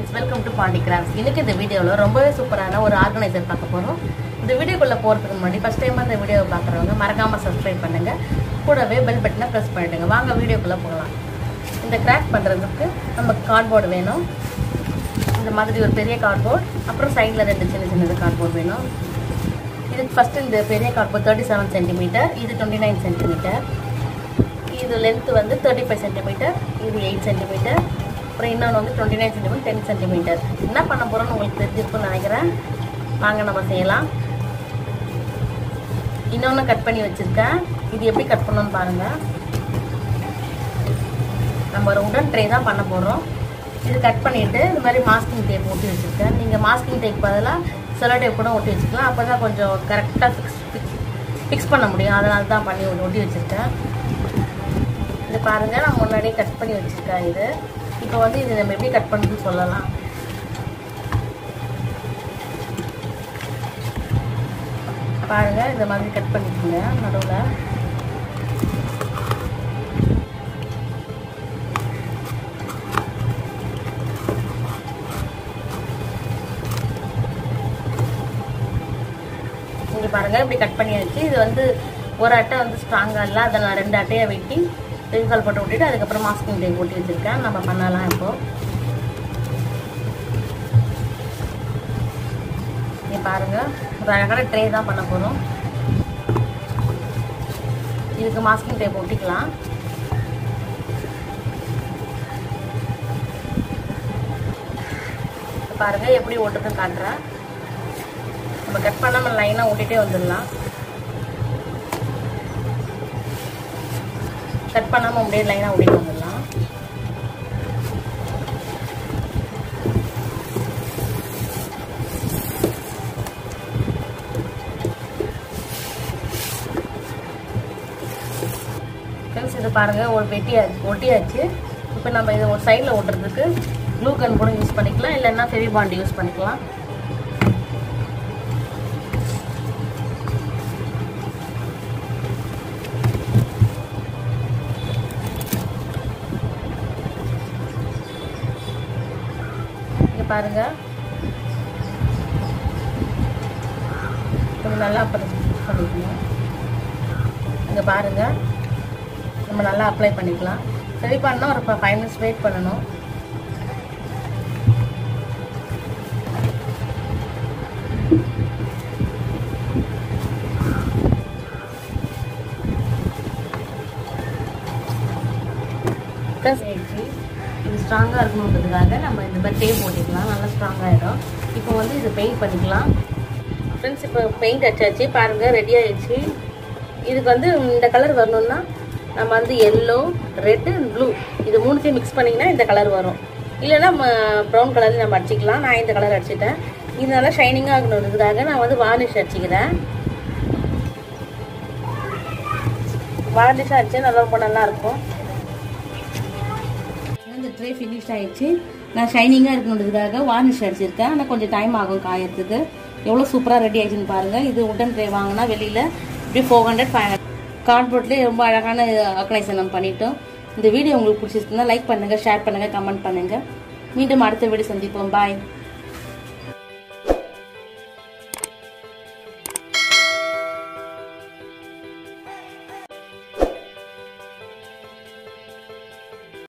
friends welcome to Pandi crafts இன்னைக்கு இந்த வீடியோவில் ரொம்பவே சூப்பரான ஒரு ஆர்கனைசர் பார்க்க போகிறோம் இந்த வீடியோக்குள்ளே போகிறதுக்கு முன்னாடி ஃபஸ்ட் டைம் இந்த வீடியோவை பார்க்குறவங்க மறக்காமல் சப்ஸ்கிரைப் பண்ணுங்க கூடவே பெல் பட்டனை ப்ரெஸ் பண்ணிடுங்க வாங்க வீடியோக்குள்ளே போகலாம் இந்த கிராஃப்ட் பண்ணுறதுக்கு நமக்கு கார்ட்போர்டு வேணும் இந்த மாதிரி ஒரு பெரிய கார்ட்போர்ட் அப்புறம் சைடில் ரெண்டு சின்ன சின்னது கார்ட்போர்ட் வேணும் இதுக்கு ஃபஸ்ட்டு இந்த பெரிய கார்ட்போர்ட் தேர்ட்டி செவன் சென்டிமீட்டர் இது டுவெண்ட்டி நைன் சென்டிமீட்டர் இது லென்த் வந்து தேர்ட்டி ஃபைவ் சென்டிமீட்டர் இது எயிட் சென்டிமீட்டர் அப்புறம் இன்னொன்று வந்து twenty nine centimeter ten centimeter என்ன பண்ண போகிறோம்னு உங்களுக்கு தெரிஞ்சிருக்கும்னு நினைக்கிறேன் வாங்க நம்ம செய்யலாம் இன்னொன்று கட் பண்ணி வச்சுருக்கேன் இது எப்படி கட் பண்ணணும்னு பாருங்கள் நம்ம ஒரு உடன் ட்ரே தான் பண்ண போகிறோம் இது கட் பண்ணிவிட்டு இந்த மாதிரி மாஸ்கிங் டேப் ஒட்டி வச்சுருக்கேன் நீங்கள் மாஸ்கிங் டேப் பதிலாக செலோ டேப் கூட ஒட்டி வச்சுக்கலாம் அப்போ தான் கொஞ்சம் கரெக்டாக ஃபிக்ஸ் ஃபிக்ஸ் பண்ண முடியும் அதனால தான் பண்ணி ஒட்டி வச்சுருக்கேன் இது பாருங்கள் நான் முன்னாடியே கட் பண்ணி வச்சுருக்கேன் இது இப்போ வந்து இது நம்ம எப்படி கட் பண்ணுறதுன்னு சொல்லலாம் பாருங்கள் இந்த மாதிரி கட் பண்ணிக்கோங்க நடுவில் இங்கே பாருங்கள் இப்படி கட் பண்ணியாச்சு இது வந்து ஒரு அட்டை வந்து ஸ்ட்ராங்காக இல்லை அதை நான் ரெண்டு அட்டையை வெட்டி பென்கால் போட்டு விட்டுட்டு அதுக்கப்புறம் மாஸ்கிங் டேப் ஒட்டி வச்சுருக்கேன் நம்ம பண்ணலாம் இப்போது இங்கே பாருங்கள் ஒரு அழகான ட்ரே தான் பண்ண போகிறோம் இதுக்கு மாஸ்கிங் டேப் ஒட்டிக்கலாம் பாருங்கள் எப்படி ஒட்டுதுன்னு காட்டுறேன் நம்ம கட் பண்ணாமல் லைனாக ஓட்டிகிட்டே வந்துடலாம் கட் பண்ணாமல் அப்படியே லைனாக ஓட்டிட்டு வந்துடலாம் ஃப்ரெண்ட்ஸ் இது பாருங்கள் ஒரு வெட்டியாச்சு ஒட்டியாச்சு இப்போ நம்ம இதை ஒரு சைடில் ஓட்டுறதுக்கு க்ளூ கன் கூட யூஸ் பண்ணிக்கலாம் இல்லைன்னா ஃபெவி பாண்ட் யூஸ் பண்ணிக்கலாம் இங்கே பாருங்க கொஞ்சம் நல்லா பண்ணிக்கணும் இங்கே பாருங்க நம்ம நல்லா அப்ளை பண்ணிக்கலாம் சரி பண்ணால் ஒரு ஃபைவ் மினிட்ஸ் வெயிட் பண்ணணும் இது ஸ்ட்ராங்காக இருக்கணுன்றதுக்காக நம்ம இந்த மாதிரி டேப் போட்டுக்கலாம் நல்லா ஸ்ட்ராங்காகிடும் இப்போ வந்து இது பெயிண்ட் பண்ணிக்கலாம் ஃப்ரெண்ட்ஸ் இப்போ பெயிண்ட் அடிச்சாச்சு பாருங்கள் ரெடி ஆயிடுச்சு இதுக்கு வந்து இந்த கலர் வரணும்னா நம்ம வந்து எல்லோ ரெட்டு ப்ளூ இது மூணுத்தையும் மிக்ஸ் பண்ணிங்கன்னா இந்த கலர் வரும் இல்லைன்னா ப்ரௌன் கலர் நம்ம அடிச்சிக்கலாம் நான் இந்த கலர் அடிச்சிட்டேன் இது நல்லா ஷைனிங்காக இருக்கணுன்றதுக்காக நான் வந்து வார்னிஷ் அடிச்சிக்கிறேன் வார்னிஷ் அடிச்சா நல்லா ரொம்ப நல்லா இருக்கும் இந்த ட்ரே ஃபினிஷ் ஆயிடுச்சு நான் ஷைனிங்காக இருக்கணுன்றதுக்காக வார்னிஷ் அடிச்சிருக்கேன் ஆனால் கொஞ்சம் டைம் ஆகும் காயறதுக்கு எவ்வளோ சூப்பராக ரெடி ஆயிடுச்சுன்னு பாருங்கள் இது உடன் ட்ரே வாங்கினா வெளியில் இப்படி ஃபோர் ஹண்ட்ரட் ஃபைவ் ஹண்ட்ரட் கார்ட்போர்ட்லேயே ரொம்ப அழகான ஆர்கனைசர் நம்ம பண்ணிட்டோம் இந்த வீடியோ உங்களுக்கு பிடிச்சிருக்குன்னா லைக் பண்ணுங்கள் ஷேர் பண்ணுங்கள் கமெண்ட் பண்ணுங்கள் மீண்டும் அடுத்த வீடியோ சந்திப்போம் பாய்